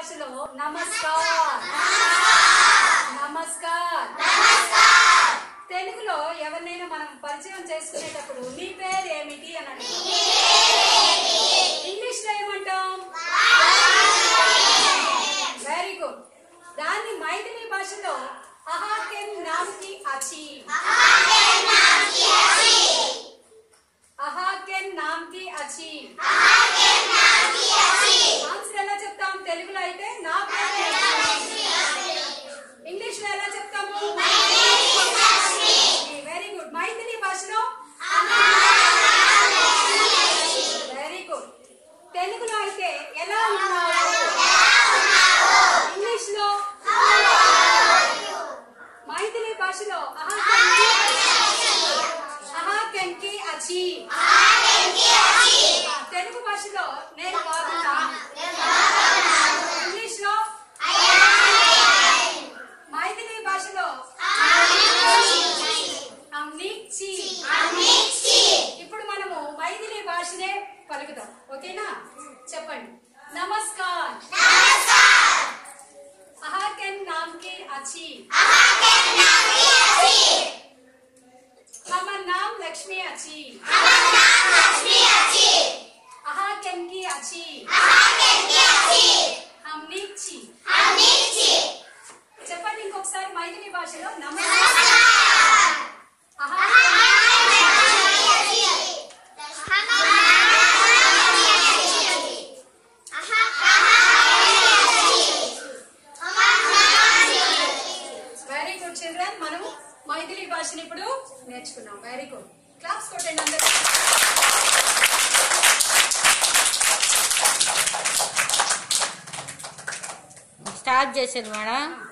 భాషలో నమస్కార్ నమస్కార్ తెలుగులో ఎవరినైనా మనం పరిచయం చేసుకునేటప్పుడు నీ పేరు ఏమిటి అని అడుగుతాం ఇంగ్లీష్ లో ఏమంటాం వెరీ గుడ్ దాన్ని మైథిలి భాషలో అహాకెన్ నామ్ కి అచి అహాకెన్ నామ్ కి అచి ఆన్సర్ ఎలా చెప్తాం తెలుగులో అయితే నా పేరు ఇంగ్లీష్ లో ఎలా చెప్తాము వెరీ గుడ్ మైథిలి భాషలో వెరీ గుడ్ తెలుగులో అయితే ఎలా ఉన్నావు ఇంగ్లీష్ లో మైథిలి భాషలో అహాకెన్ కి అచి తెలుగు భాషలో నేను బాగున్నా ఇంగ్లీష్ లో మైథిలి భాషలో అమ్నిచ్చి ఇప్పుడు మనము మైథిలి భాషనే పలుకుదాం ఓకేనా చెప్పండి నమస్కార్ అహాకెన్ నామ్ కి అచి हमर नाम लक्ष्मी अछि अहाकेन की अछि हम नीक छी చెప్పండి ఇంకొకసారి మైథిలి భాషలో నమస్కారం వెరీ గుడ్ చిల్డ్రన్ మనం మైథిలి భాషని ఇప్పుడు నేర్చుకున్నాం వెరీ గుడ్ క్లాప్స్ కొట్టండి అందరూ స్టార్ట్ చేసేది మేడం